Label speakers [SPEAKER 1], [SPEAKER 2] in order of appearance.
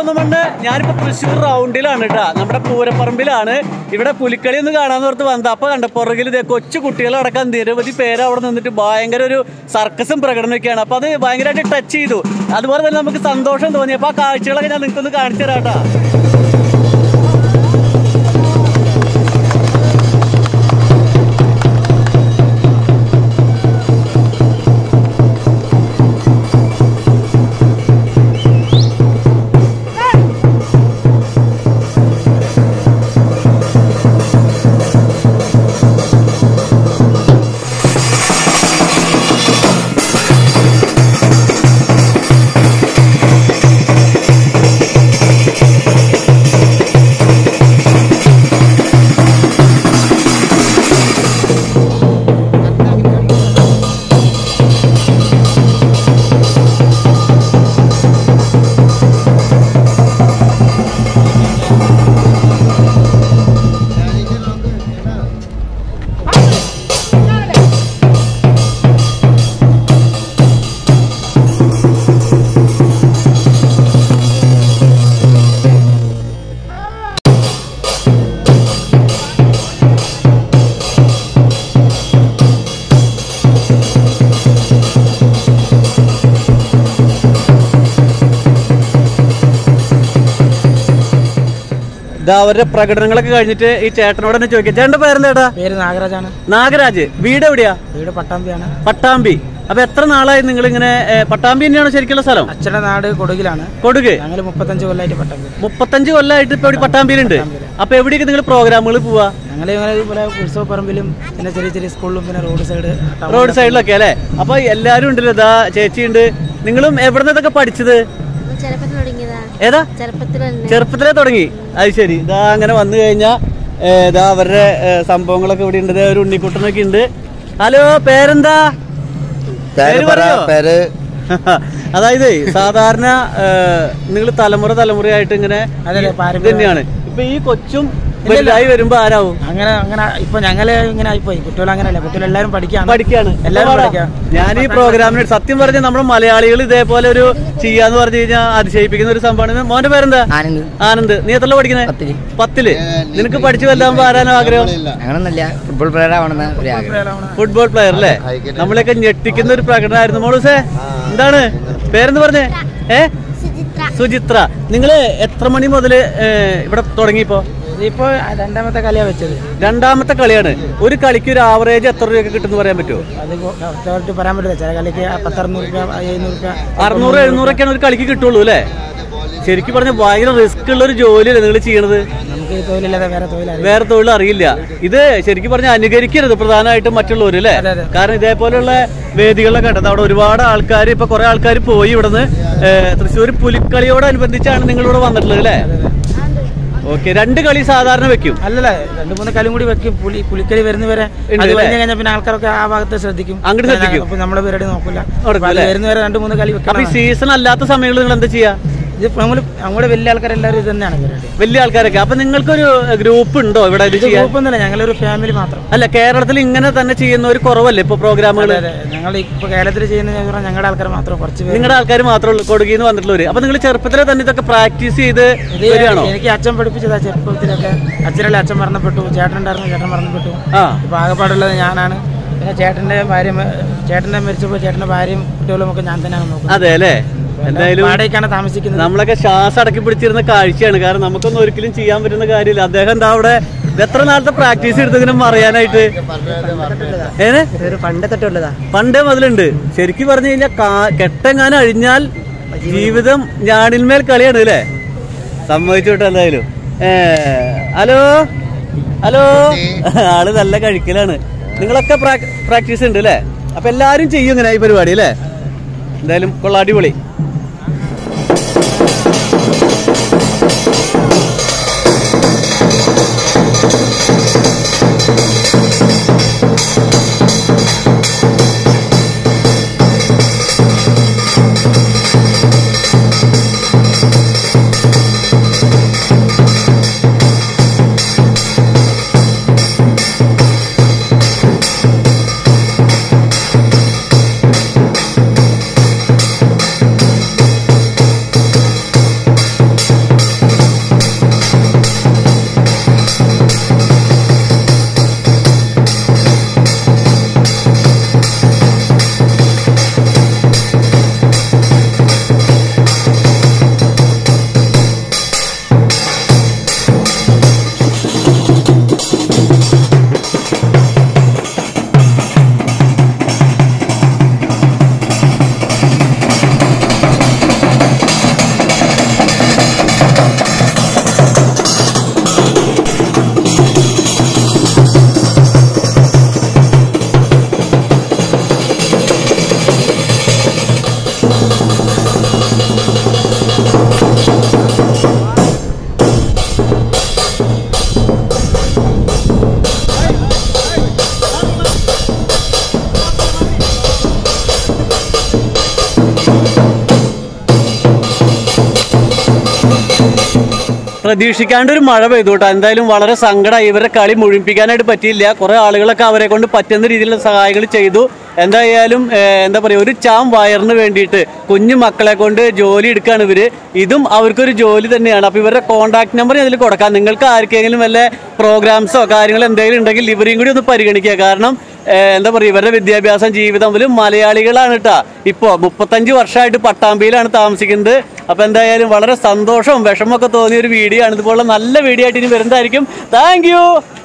[SPEAKER 1] ഒന്നും പണ്ട് ഞാനിപ്പോ തൃശ്ശൂർ റൗണ്ടിലാണ് കേട്ടാ നമ്മുടെ പൂരപ്പറമ്പിലാണ് ഇവിടെ പുലിക്കളി ഒന്ന് കാണാന്ന് ഓർത്ത് വന്നത് അപ്പൊ കണ്ട പുറകിൽ ഇതേ കൊച്ചു കുട്ടികളടക്കം നിരവധി പേര് അവിടെ നിന്നിട്ട് ഭയങ്കര ഒരു സർക്കസും പ്രകടനമൊക്കെയാണ് അപ്പൊ അത് ഭയങ്കരമായിട്ട് ടച്ച് ചെയ്തു അതുപോലെ തന്നെ നമുക്ക് സന്തോഷം തോന്നി അപ്പൊ ആ കാഴ്ചകളൊക്കെ ഞാൻ നിങ്ങൾക്കൊന്ന് കാണിച്ചു തരാം കേട്ടാ ഇതാ അവരുടെ പ്രകടനങ്ങളൊക്കെ കഴിഞ്ഞിട്ട് ഈ ചേട്ടനോട് തന്നെ ചോദിക്കാം ചേട്ടന്റെ പേരെന്താ
[SPEAKER 2] പേര് നാഗരാജാണ്
[SPEAKER 1] നാഗരാജ് വീട് എവിടെയാ
[SPEAKER 2] വീട് പട്ടാമ്പിയാണ്
[SPEAKER 1] പട്ടാമ്പി അപ്പൊ എത്ര നാളായി നിങ്ങൾ ഇങ്ങനെ പട്ടാമ്പി തന്നെയാണോ ശരിക്കുള്ള സ്ഥലം
[SPEAKER 2] അച്ഛൻ്റെ നാട് കൊടുകിലാണ്
[SPEAKER 1] കൊടുക്
[SPEAKER 2] ഞങ്ങൾ മുപ്പത്തഞ്ച് കൊല്ലമായിട്ട് പട്ടാമ്പി
[SPEAKER 1] മുപ്പത്തഞ്ച് കൊല്ലമായിട്ട് ഇപ്പൊ ഇവിടെ പട്ടാമ്പിയിലുണ്ട് അപ്പൊ എവിടേക്ക് നിങ്ങൾ പ്രോഗ്രാമുകൾ പോവാ
[SPEAKER 2] ഞങ്ങൾ ഇങ്ങനെ ഇതുപോലെ ഉത്സവ പറമ്പിലും പിന്നെ ചെറിയ ചെറിയ സ്കൂളിലും പിന്നെ റോഡ് സൈഡ്
[SPEAKER 1] റോഡ് സൈഡിലൊക്കെ അല്ലേ അപ്പൊ എല്ലാരും ഉണ്ടല്ലോ ഇതാ ചേച്ചിയുണ്ട് നിങ്ങളും എവിടെ നിന്നൊക്കെ പഠിച്ചത്
[SPEAKER 3] ചെറുപ്പത്തിൽ തുടങ്ങിയതാ
[SPEAKER 1] ഏതാ
[SPEAKER 3] ചെറുപ്പത്തിൽ തന്നെ
[SPEAKER 1] ചെറുപ്പത്തിലേ തുടങ്ങി അത് ശരി ഇതാ അങ്ങനെ വന്നു കഴിഞ്ഞാ ഏ, ഇതാ അവരുടെ ഏ, സംഭവങ്ങളൊക്കെ ഇവിടെ ഉണ്ട് ദേ ഒരു ഉണ്ണിക്കുട്ടനൊക്കെ ഉണ്ട് ഹലോ പേരെന്താ പേര് പറയോ
[SPEAKER 4] പേര്
[SPEAKER 1] അതായത് സാധാരണ നിങ്ങൾ തലമുറ തലമുറയായിട്ട് ഇങ്ങനെ
[SPEAKER 2] അതെ, അതെ,
[SPEAKER 1] ഇത്
[SPEAKER 2] പാരമ്പര്യം.
[SPEAKER 1] തന്നെയാണ് ഇപ്പൊ ഈ കൊച്ചും വലുതായി വരുമ്പോ ആരാവും
[SPEAKER 2] അങ്ങനെ അങ്ങനെ ഇപ്പൊ ഞങ്ങള് ഇങ്ങനെ ആയിപ്പോയി കുട്ടികൾ അങ്ങനെയല്ല കുട്ടികൾ എല്ലാവരും പഠിക്കാണ്
[SPEAKER 1] പഠിക്കാണ്
[SPEAKER 2] എല്ലാവരും
[SPEAKER 1] അപ്പൊ
[SPEAKER 2] പഠിക്കാം.
[SPEAKER 1] ഞാൻ ഈ പ്രോഗ്രാമിന് സത്യം പറഞ്ഞ നമ്മുടെ മലയാളികൾ ഇതേപോലെ ഒരു ചെയ്യാന്ന് പറഞ്ഞു കഴിഞ്ഞാൽ അതിശയിപ്പിക്കുന്ന ഒരു സംഭവമാണ് മോന്റെ പേരെന്താ
[SPEAKER 5] ആനന്ദ്
[SPEAKER 1] ആനന്ദ് നീ എത്ര പഠിക്കുന്നത്
[SPEAKER 5] പത്തില്.
[SPEAKER 1] പത്തില് നിനക്ക് പഠിച്ചു വല്ലാകുമ്പോ ആരാനോ ആഗ്രഹം
[SPEAKER 5] അങ്ങനൊന്നല്ല ഫുട്ബോൾ പ്ലെയർ ആവണമെന്ന് ഒരു ആഗ്രഹം
[SPEAKER 1] ഫുട്ബോൾ പ്ലെയർ അല്ലേ നമ്മളെയൊക്കെ ഞെട്ടിക്കുന്ന ഒരു പ്രകടനമായിരുന്നു മോളൂസേ എന്താണ് പേരെന്ന് പറഞ്ഞേ ഏ സുചിത്ര നിങ്ങള് എത്ര മണി മുതല് ഏ, ഇവിടെ തുടങ്ങിയപ്പോ
[SPEAKER 2] ഇതിപ്പോ രണ്ടാമത്തെ കളിയാ വെച്ചത്
[SPEAKER 1] രണ്ടാമത്തെ കളിയാണ് ഒരു കളിക്ക് ഒരു ആവറേജ് എത്ര രൂപയൊക്കെ കിട്ടുമെന്ന് പറയാൻ പറ്റുമോ
[SPEAKER 2] അത് കറക്റ്റ് പറയാൻ പറ്റില്ല ചില കളിക്ക് പത്തറുന്നൂറ് രൂപ എഴുന്നൂറ് രൂപ
[SPEAKER 1] അറുന്നൂറ് എഴുന്നൂറൊക്കെയാണ് ഒരു കളിക്ക് കിട്ടുള്ളൂ അല്ലേ ശരിക്കും പറഞ്ഞ ഭയങ്കര റിസ്ക് ഉള്ള ഒരു ജോലിയല്ലേ നിങ്ങൾ ചെയ്യണത്
[SPEAKER 2] നമുക്ക് ഈ തൊഴിലില്ലാതെ വേറെ തൊഴിലറിയാം
[SPEAKER 1] വേറെ തൊഴിൽ അറിയില്ല ഇത് ശരിക്കും പറഞ്ഞാൽ അനുകരിക്കരുത് പ്രധാനമായിട്ടും മറ്റുള്ളവർ അല്ലേ
[SPEAKER 2] അതെ, അതെ.
[SPEAKER 1] കാരണം ഇതേപോലെയുള്ള വേദികളിലൊക്കെ കണ്ടത് അവിടെ ഒരുപാട് ആൾക്കാർ ഇപ്പൊ കുറെ ആൾക്കാർ പോയി ഇവിടുന്ന് തൃശ്ശൂർ പുലിക്കളിയോടനുബന്ധിച്ചാണ് നിങ്ങൾ ഇവിടെ വന്നിട്ടുള്ളത് അല്ലേ ഓക്കെ രണ്ട് കളി സാധാരണ വെക്കും
[SPEAKER 2] അല്ലല്ല രണ്ടു മൂന്ന് കളിയും കൂടി വെക്കും പുലി പുലിക്കളി വരുന്നവരെ
[SPEAKER 1] ഉണ്ട്
[SPEAKER 2] അത്
[SPEAKER 1] അല്ലേ?
[SPEAKER 2] കഴിഞ്ഞ് കഴിഞ്ഞാൽ പിന്നെ ആൾക്കാരൊക്കെ ആ ഭാഗത്ത് ശ്രദ്ധിക്കും
[SPEAKER 1] അങ്ങോട്ട് ശ്രദ്ധിക്കും.
[SPEAKER 2] അപ്പൊ നമ്മളെ പരിപാടി നോക്കില്ല
[SPEAKER 1] നടക്കും അല്ലേ?
[SPEAKER 2] വരുന്നവരെ രണ്ടു മൂന്ന് കളി
[SPEAKER 1] അപ്പൊ ഈ
[SPEAKER 2] വെക്കണം
[SPEAKER 1] സീസൺ അല്ലാത്ത സമയങ്ങളിൽ നിങ്ങൾ എന്താ ചെയ്യാ
[SPEAKER 2] ഇത് നമ്മൾ നമ്മുടെ വലിയ ആൾക്കാരെല്ലാവരും ഇത് തന്നെയാണ് പരിപാടി
[SPEAKER 1] വലിയ ആൾക്കാരൊക്കെ അപ്പൊ നിങ്ങൾക്കൊരു ഗ്രൂപ്പ് ഉണ്ടോ ഇവിടെ ഇത്
[SPEAKER 2] ഇത്
[SPEAKER 1] ചെയ്യാൻ
[SPEAKER 2] ഗ്രൂപ്പൊന്നുമില്ല ഞങ്ങളൊരു ഫാമിലി മാത്രം
[SPEAKER 1] അല്ല കേരളത്തിൽ ഇങ്ങനെ തന്നെ ചെയ്യുന്ന ഒരു കുറവല്ലേ ഇപ്പൊ പ്രോഗ്രാമുകൾ
[SPEAKER 2] അതെ അതെ ഞങ്ങൾ ഇപ്പൊ കേരളത്തിൽ ചെയ്യുന്ന ഞാൻ പറഞ്ഞാൽ ഞങ്ങളുടെ ആൾക്കാർ മാത്രം കുറച്ച് പേര്
[SPEAKER 1] നിങ്ങളുടെ ആൾക്കാർ മാത്രമേ ഉള്ളൂ കൊടുക്കിന്ന് വന്നിട്ടുള്ളവര് അപ്പൊ നിങ്ങൾ ചെറുപ്പത്തിലെ തന്നെ ഇതൊക്കെ പ്രാക്ടീസ് ചെയ്ത്
[SPEAKER 2] ഇത്
[SPEAKER 1] വരികയാണോ
[SPEAKER 2] എനിക്ക് അച്ഛൻ പഠിപ്പിച്ചതാ ചെറുപ്പത്തിലൊക്കെ അച്ഛനല്ലേ അച്ഛൻ മരണപ്പെട്ടു ചേട്ടൻ ഉണ്ടായിരുന്നു ചേട്ടൻ മരണപ്പെട്ടു
[SPEAKER 1] ആ
[SPEAKER 2] ഇപ്പൊ ആകെപ്പാടുള്ളത് ഞാനാണ് പിന്നെ ചേട്ടന്റെ ഭാര്യ മ- ചേട്ടന്റെ മരിച്ചപ്പോൾ ചേട്ടന്റെ ഭാര്യയും കുട്ടികളും ഒക്കെ ഞാൻ തന്നെയാണ് നോക്കുന്നത്
[SPEAKER 1] അതെ അല്ലേ എന്തായാലും
[SPEAKER 2] വാടകയ്ക്കാണ് താമസിക്കുന്നത്
[SPEAKER 1] നമ്മളൊക്കെ ശ്വാസം അടക്കി പിടിച്ചിരുന്ന കാഴ്ചയാണ് കാരണം നമുക്കൊന്നും ഒരിക്കലും ചെയ്യാൻ പറ്റുന്ന കാര്യമില്ല അദ്ദേഹം എന്താ അവിടെ ഇത് എത്ര നാളത്തെ പ്രാക്ടീസ് എടുത്തിങ്ങനെ മറിയാനായിട്ട് ഏനെ
[SPEAKER 5] ഒരു പണ്ട് തൊട്ടുള്ളതാ
[SPEAKER 1] പണ്ടേ മുതലുണ്ട് ശരിക്കും പറഞ്ഞു കഴിഞ്ഞാൽ കാ- കെട്ടെങ്ങാനും അഴിഞ്ഞാൽ ജീവിതം ഞാണിന്മേൽ കളിയാണ് അല്ലേ സമ്മതിച്ചു വിട്ടോ എന്തായാലും ഏ ഹലോ ഹലോ ആള് നല്ല കഴിക്കലാണ് നിങ്ങളൊക്കെ പ്രാക്ടീസ് ഉണ്ട് അല്ലേ അപ്പൊ എല്ലാരും ചെയ്യും ഇങ്ങനെ ഈ പരിപാടി അല്ലേ എന്തായാലും കൊള്ളാം അടിപൊളി പ്രതീക്ഷിക്കാണ്ട് ഒരു മഴ പെയ്തു കേട്ടോ എന്തായാലും വളരെ സങ്കടമായി ഇവരുടെ കളി മുഴുമിപ്പിക്കാനായിട്ട് പറ്റിയില്ല കുറേ ആളുകളൊക്കെ അവരെ കൊണ്ട് പറ്റുന്ന രീതിയിലുള്ള സഹായങ്ങൾ ചെയ്തു എന്തായാലും ഏഹ്, എന്താ പറയുക ഒരു ചാം വയറിന് വേണ്ടിയിട്ട് കുഞ്ഞു മക്കളെ കൊണ്ട് ജോലി എടുക്കുകയാണ് ഇവര് ഇതും അവർക്കൊരു ജോലി തന്നെയാണ് അപ്പോൾ ഇവരുടെ കോൺടാക്ട് നമ്പർ ഇതിൽ കൊടുക്കാം നിങ്ങൾക്ക് ആർക്കെങ്കിലും വല്ല പ്രോഗ്രാംസോ കാര്യങ്ങളോ എന്തെങ്കിലും ഉണ്ടെങ്കിൽ ഇവരെയും കൂടി ഒന്ന് പരിഗണിക്കുക കാരണം ഏഹ്, എന്താ പറയുക ഇവരുടെ വിദ്യാഭ്യാസം ജീവിതം ഇവര് മലയാളികളാണ് കേട്ടോ ഇപ്പോൾ മുപ്പത്തഞ്ച് വർഷമായിട്ട് പട്ടാമ്പിയിലാണ് താമസിക്കുന്നത് അപ്പോൾ എന്തായാലും വളരെ സന്തോഷവും വിഷമമൊക്കെ തോന്നിയ ഒരു വീഡിയോ ആണ് ഇതുപോലുള്ള നല്ല വീഡിയോ ആയിട്ട് ഇനി വരുന്നതായിരിക്കും താങ്ക്